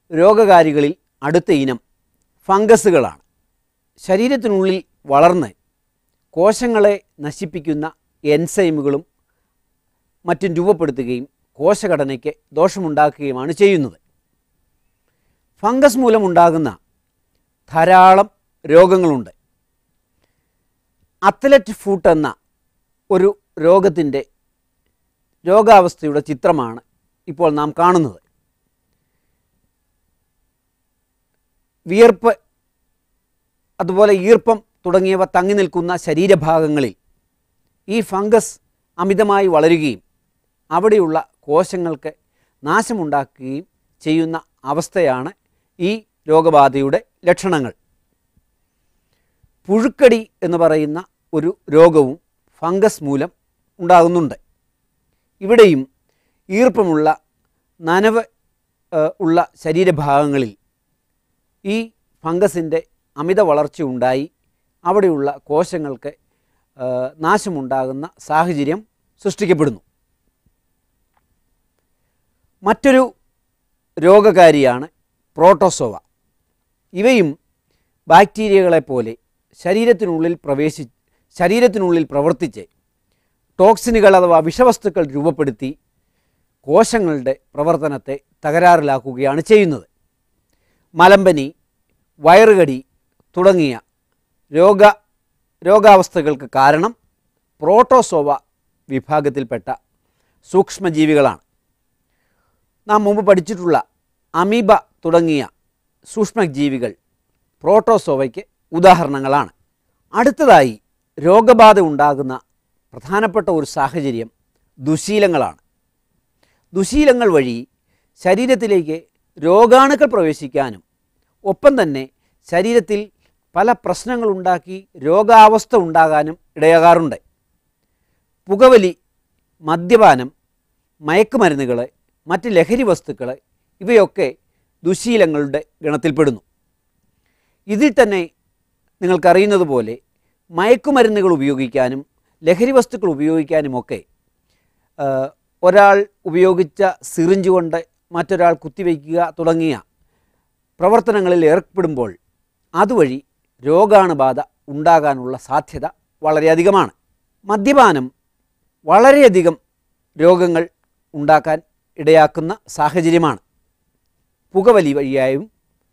രോഗകാരികളിൽ അടുത്ത ഇനം ഫംഗസുകളാണ് ശരീരത്തിനുള്ളിൽ വളർന്ന് കോശങ്ങളെ നശിപ്പിക്കുന്ന എൻസൈമുകളും മറ്റും രൂപപ്പെടുത്തുകയും കോശഘടനയ്ക്ക് ദോഷമുണ്ടാക്കുകയുമാണ് ചെയ്യുന്നത് ഫംഗസ് മൂലമുണ്ടാകുന്ന ധാരാളം രോഗങ്ങളുണ്ട് അത്ലറ്റ് ഫൂട്ട് എന്ന ഒരു രോഗത്തിൻ്റെ രോഗാവസ്ഥയുടെ ചിത്രമാണ് ഇപ്പോൾ നാം കാണുന്നത് വിയർപ്പ് അതുപോലെ ഈർപ്പം തുടങ്ങിയവ തങ്ങി നിൽക്കുന്ന ശരീരഭാഗങ്ങളിൽ ഈ ഫംഗസ് അമിതമായി വളരുകയും അവിടെയുള്ള കോശങ്ങൾക്ക് നാശമുണ്ടാക്കുകയും ചെയ്യുന്ന അവസ്ഥയാണ് ഈ രോഗബാധയുടെ ലക്ഷണങ്ങൾ പുഴുക്കടി എന്ന് പറയുന്ന ഒരു രോഗവും ഫംഗസ് മൂലം ഉണ്ടാകുന്നുണ്ട് ഇവിടെയും ഈർപ്പമുള്ള നനവ് ഏഹ്, ഉള്ള ശരീരഭാഗങ്ങളിൽ ഈ ഫംഗസിൻ്റെ അമിത വളർച്ച ഉണ്ടായി അവിടെയുള്ള കോശങ്ങൾക്ക് ഏഹ്, നാശമുണ്ടാകുന്ന സാഹചര്യം സൃഷ്ടിക്കപ്പെടുന്നു മറ്റൊരു രോഗകാരിയാണ് പ്രോട്ടോസോവ ഇവയും ബാക്ടീരിയകളെപ്പോലെ ശരീരത്തിനുള്ളിൽ പ്രവേശി ശരീരത്തിനുള്ളിൽ പ്രവർത്തിച്ച് ടോക്സിനുകൾ അഥവാ വിഷവസ്തുക്കൾ രൂപപ്പെടുത്തി കോശങ്ങളുടെ പ്രവർത്തനത്തെ തകരാറിലാക്കുകയാണ് ചെയ്യുന്നത് മലമ്പനി വയറുകടി തുടങ്ങിയ രോഗ രോഗാവസ്ഥകൾക്ക് കാരണം പ്രോട്ടോസോവ വിഭാഗത്തിൽപ്പെട്ട സൂക്ഷ്മജീവികളാണ് നാം മുമ്പ് പഠിച്ചിട്ടുള്ള അമീബ തുടങ്ങിയ സൂക്ഷ്മജീവികൾ പ്രോട്ടോസോവയ്ക്ക് ഉദാഹരണങ്ങളാണ് അടുത്തതായി രോഗബാധ ഉണ്ടാകുന്ന പ്രധാനപ്പെട്ട ഒരു സാഹചര്യം ദുശീലങ്ങളാണ് ദുശീലങ്ങൾ വഴി ശരീരത്തിലേക്ക് രോഗാണുക്കൾ പ്രവേശിക്കാനും ഒപ്പം തന്നെ ശരീരത്തിൽ പല പ്രശ്നങ്ങളുണ്ടാക്കി രോഗാവസ്ഥ ഉണ്ടാകാനും ഇടയാകാറുണ്ട് പുകവലി മദ്യപാനം മയക്കുമരുന്നുകൾ മറ്റ് ലഹരി വസ്തുക്കൾ ഇവയൊക്കെ ദുശീലങ്ങളുടെ ഗണത്തിൽപ്പെടുന്നു ഇതിൽ തന്നെ നിങ്ങൾക്കറിയുന്നത് പോലെ മയക്കുമരുന്നുകൾ ഉപയോഗിക്കാനും ലഹരി വസ്തുക്കൾ ഉപയോഗിക്കാനുമൊക്കെ ആ, ഒരാൾ ഉപയോഗിച്ച സിറിഞ്ച് കൊണ്ട് മറ്റൊരാൾ കുത്തിവയ്ക്കുക തുടങ്ങിയ പ്രവർത്തനങ്ങളിൽ ഏർപ്പെടുമ്പോൾ അതുവഴി രോഗാണുബാധ ഉണ്ടാകാനുള്ള സാധ്യത വളരെയധികമാണ് മദ്യപാനം വളരെയധികം രോഗങ്ങൾ ഉണ്ടാക്കാൻ ഇടയാക്കുന്ന സാഹചര്യമാണ് പുകവലി വഴിയായും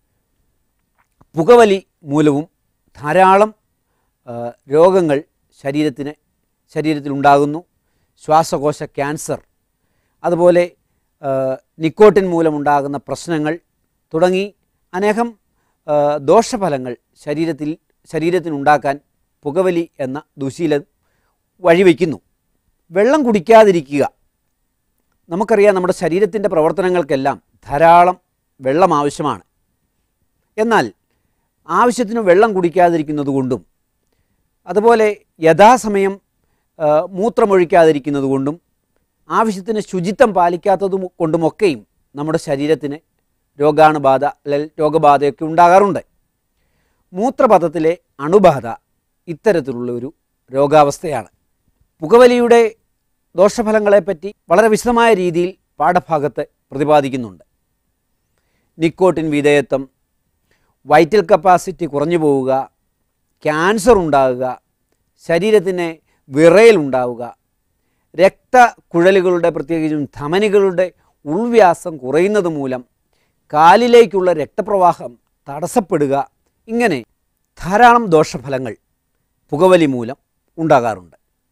പുകവലി മൂലവും ധാരാളം ആ, രോഗങ്ങൾ ശരീരത്തിന് ശരീരത്തിലുണ്ടാകുന്നു ശ്വാസകോശ ക്യാൻസർ അതുപോലെ ആ, നിക്കോട്ടിൻ മൂലമുണ്ടാകുന്ന പ്രശ്നങ്ങൾ തുടങ്ങി അനേകം ആ, ദോഷഫലങ്ങൾ ശരീരത്തിൽ ശരീരത്തിനുണ്ടാക്കാൻ പുകവലി എന്ന ദുശീലം വഴിവെക്കുന്നു വെള്ളം കുടിക്കാതിരിക്കുക നമുക്കറിയാം നമ്മുടെ ശരീരത്തിൻ്റെ പ്രവർത്തനങ്ങൾക്കെല്ലാം ധാരാളം വെള്ളം ആവശ്യമാണ് എന്നാൽ ആവശ്യത്തിന് വെള്ളം കുടിക്കാതിരിക്കുന്നത് കൊണ്ടും അതുപോലെ യഥാസമയം ആ, മൂത്രമൊഴിക്കാതിരിക്കുന്നത് കൊണ്ടും ആവശ്യത്തിന് ശുചിത്വം പാലിക്കാത്തതും കൊണ്ടുമൊക്കെയും നമ്മുടെ ശരീരത്തിന് രോഗാണുബാധ അല്ലെങ്കിൽ രോഗബാധയൊക്കെ ഉണ്ടാകാറുണ്ട് മൂത്രപഥത്തിലെ അണുബാധ ഇത്തരത്തിലുള്ള ഒരു രോഗാവസ്ഥയാണ് പുകവലിയുടെ ദോഷഫലങ്ങളെപ്പറ്റി വളരെ വിശദമായ രീതിയിൽ പാഠഭാഗത്ത് പ്രതിപാദിക്കുന്നുണ്ട് നിക്കോട്ടിൻ വിധേയത്വം വൈറ്റൽ കപ്പാസിറ്റി കുറഞ്ഞു പോവുക ക്യാൻസർ ഉണ്ടാകുക ശരീരത്തിന് വിറയലുണ്ടാവുക രക്തക്കുഴലുകളുടെ പ്രത്യേകിച്ചും ധമനികളുടെ ഉൾവ്യാസം കുറയുന്നത് മൂലം കാലിലേക്കുള്ള രക്തപ്രവാഹം തടസ്സപ്പെടുക ഇങ്ങനെ ധാരാളം ദോഷഫലങ്ങൾ പുകവലി മൂലം ഉണ്ടാകാറുണ്ട്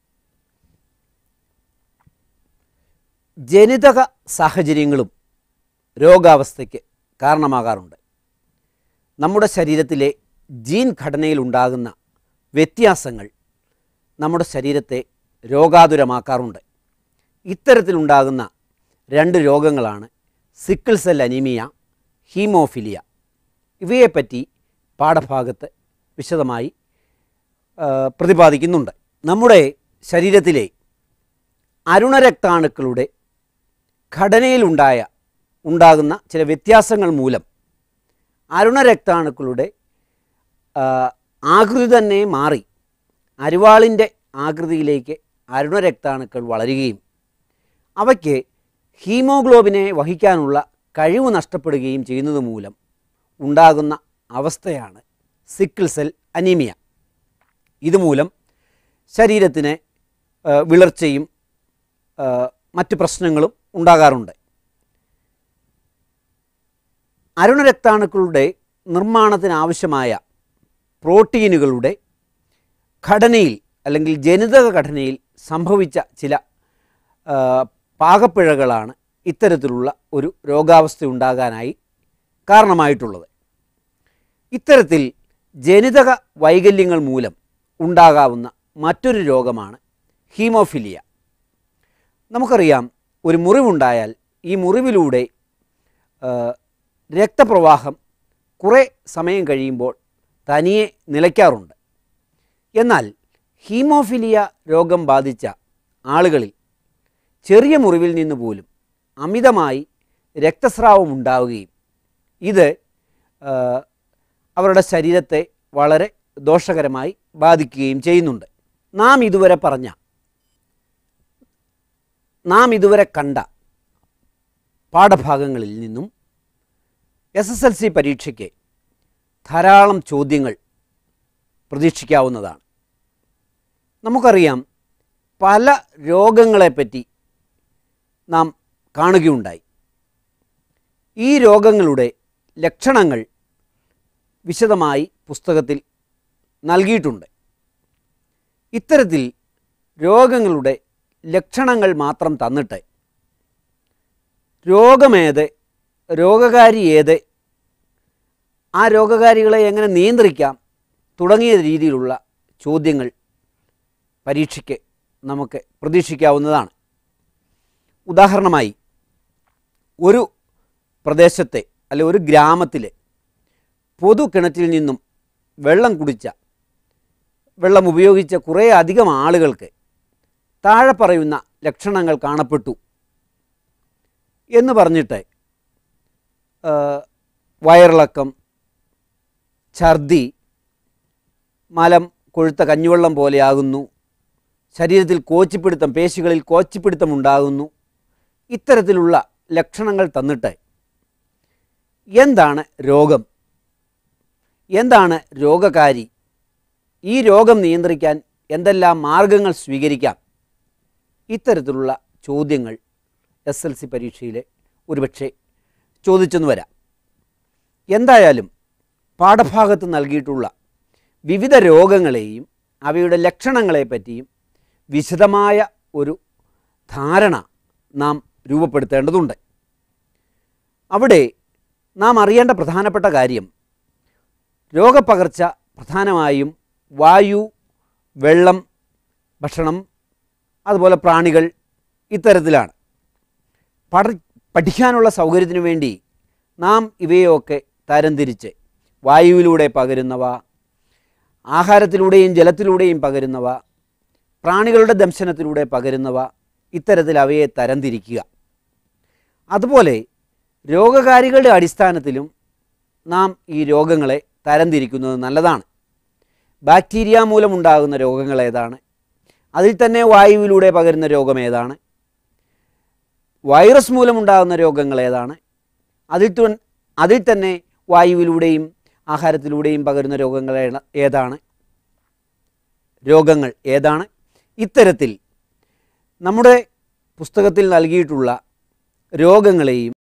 ജനിതക സാഹചര്യങ്ങളും രോഗാവസ്ഥയ്ക്ക് കാരണമാകാറുണ്ട് നമ്മുടെ ശരീരത്തിലെ ജീൻ ഘടനയിലുണ്ടാകുന്ന വ്യത്യാസങ്ങൾ നമ്മുടെ ശരീരത്തെ രോഗാതുരമാക്കാറുണ്ട് ഇത്തരത്തിലുണ്ടാകുന്ന രണ്ട് രോഗങ്ങളാണ് സിക്കിൾ സെൽ അനീമിയ ഹീമോഫിലിയ ഇവയെപ്പറ്റി പാഠഭാഗത്ത് വിശദമായി ആ, പ്രതിപാദിക്കുന്നുണ്ട് നമ്മുടെ ശരീരത്തിലെ അരുണരക്താണുക്കളുടെ ഘടനയിലുണ്ടായ ഉണ്ടാകുന്ന ചില വ്യത്യാസങ്ങൾ മൂലം അരുണരക്താണുക്കളുടെ ആ, ആകൃതി തന്നെ മാറി അരിവാളിൻ്റെ ആകൃതിയിലേക്ക് അരുണരക്താണുക്കൾ വളരുകയും അവയ്ക്ക് ഹീമോഗ്ലോബിനെ വഹിക്കാനുള്ള കഴിവ് നഷ്ടപ്പെടുകയും ചെയ്യുന്നത് മൂലം ഉണ്ടാകുന്ന അവസ്ഥയാണ് സിക്കിൾ സെൽ അനീമിയ ഇതുമൂലം ശരീരത്തിന് ആ, വിളർച്ചയും ആ, മറ്റ് പ്രശ്നങ്ങളും ഉണ്ടാകാറുണ്ട് അരുണരക്താണുക്കളുടെ നിർമ്മാണത്തിനാവശ്യമായ പ്രോട്ടീനുകളുടെ ഘടനയിൽ അല്ലെങ്കിൽ ജനിതക ഘടനയിൽ സംഭവിച്ച ചില ആ, പാകപ്പിഴകളാണ് ഇത്തരത്തിലുള്ള ഒരു രോഗാവസ്ഥ ഉണ്ടാകാനായി കാരണമായിട്ടുള്ളത് ഇത്തരത്തിൽ ജനിതക വൈകല്യങ്ങൾ മൂലം ഉണ്ടാകാവുന്ന മറ്റൊരു രോഗമാണ് ഹീമോഫിലിയ നമുക്കറിയാം ഒരു മുറിവുണ്ടായാൽ ഈ മുറിവിലൂടെ ആ, രക്തപ്രവാഹം കുറേ സമയം കഴിയുമ്പോൾ തനിയെ നിലയ്ക്കാറുണ്ട് എന്നാൽ ഹീമോഫിലിയ രോഗം ബാധിച്ച ആളുകളിൽ ചെറിയ മുറിവിൽ നിന്ന് പോലും അമിതമായി രക്തസ്രാവം ഉണ്ടാവുകയും ഇത് ആ, അവരുടെ ശരീരത്തെ വളരെ ദോഷകരമായി ബാധിക്കുകയും ചെയ്യുന്നുണ്ട് നാം ഇതുവരെ പറഞ്ഞ നാം ഇതുവരെ കണ്ട പാഠഭാഗങ്ങളിൽ നിന്നും എസ് എസ് എൽ സി പരീക്ഷയ്ക്ക് ധാരാളം ചോദ്യങ്ങൾ പ്രതീക്ഷിക്കാവുന്നതാണ് നമുക്കറിയാം പല രോഗങ്ങളെപ്പറ്റി നാം കാണുകയുണ്ടായി ഈ രോഗങ്ങളുടെ ലക്ഷണങ്ങൾ വിശദമായി പുസ്തകത്തിൽ നൽകിയിട്ടുണ്ട് ഇത്തരത്തിൽ രോഗങ്ങളുടെ ലക്ഷണങ്ങൾ മാത്രം തന്നിട്ട് രോഗമേത് രോഗകാരി ഏത് ആ രോഗകാരികളെ എങ്ങനെ നിയന്ത്രിക്കാം തുടങ്ങിയ രീതിയിലുള്ള ചോദ്യങ്ങൾ പരീക്ഷയ്ക്ക് നമുക്ക് പ്രതീക്ഷിക്കാവുന്നതാണ് ഉദാഹരണമായി ഒരു പ്രദേശത്തെ അല്ലെ ഒരു ഗ്രാമത്തിലെ പൊതു കിണറ്റിൽ നിന്നും വെള്ളം കുടിച്ച വെള്ളം ഉപയോഗിച്ച കുറേ അധികം ആളുകൾക്ക് താഴെ പറയുന്ന ലക്ഷണങ്ങൾ കാണപ്പെട്ടു എന്ന് പറഞ്ഞിട്ട് ആ, വയറിളക്കം ഛർദി മലം കൊഴുത്ത കഞ്ഞിവെള്ളം പോലെയാകുന്നു ശരീരത്തിൽ കോച്ചിപ്പിടുത്തം പേശികളിൽ കോച്ചിപ്പിടുത്തം ഉണ്ടാകുന്നു ഇത്തരത്തിലുള്ള ലക്ഷണങ്ങൾ തന്നിട്ട് എന്താണ് രോഗം എന്താണ് രോഗകാരി ഈ രോഗം നിയന്ത്രിക്കാൻ എന്തെല്ലാം മാർഗങ്ങൾ സ്വീകരിക്കാം ഇത്തരത്തിലുള്ള ചോദ്യങ്ങൾ എസ് എൽ സി പരീക്ഷയിലെ ഒരുപക്ഷെ ചോദിച്ചെന്ന് വരാം എന്തായാലും പാഠഭാഗത്ത് നൽകിയിട്ടുള്ള വിവിധ രോഗങ്ങളെയും അവയുടെ ലക്ഷണങ്ങളെ പറ്റിയും വിശദമായ ഒരു ധാരണ നാം രൂപപ്പെടുത്തേണ്ടതുണ്ട് അവിടെ നാം അറിയേണ്ട പ്രധാനപ്പെട്ട കാര്യം രോഗപ്പകർച്ച പ്രധാനമായും വായു വെള്ളം ഭക്ഷണം അതുപോലെ പ്രാണികൾ ഇത്തരത്തിലാണ് പഠ പഠിക്കാനുള്ള സൗകര്യത്തിനു വേണ്ടി നാം ഇവയൊക്കെ തരംതിരിച്ച് വായുവിലൂടെ പകരുന്നവ ആഹാരത്തിലൂടെയും ജലത്തിലൂടെയും പകരുന്നവ പ്രാണികളുടെ ദംശനത്തിലൂടെ പകരുന്നവ ഇത്തരത്തിൽ അവയെ തരംതിരിക്കുക അതുപോലെ രോഗകാരികളുടെ അടിസ്ഥാനത്തിലും നാം ഈ രോഗങ്ങളെ തരംതിരിക്കുന്നത് നല്ലതാണ് ബാക്ടീരിയ മൂലമുണ്ടാകുന്ന രോഗങ്ങൾ ഏതാണ് അതിൽ തന്നെ വായുവിലൂടെ പകരുന്ന രോഗം ഏതാണ് വൈറസ് മൂലമുണ്ടാകുന്ന രോഗങ്ങൾ ഏതാണ് അതിൽ തു- അതിൽ തന്നെ വായുവിലൂടെയും ആഹാരത്തിലൂടെയും പകരുന്ന രോഗങ്ങൾ ഏത- ഏതാണ് രോഗങ്ങൾ ഏതാണ് ഇത്തരത്തിൽ നമ്മുടെ പുസ്തകത്തിൽ നൽകിയിട്ടുള്ള രോഗങ്ങളെയും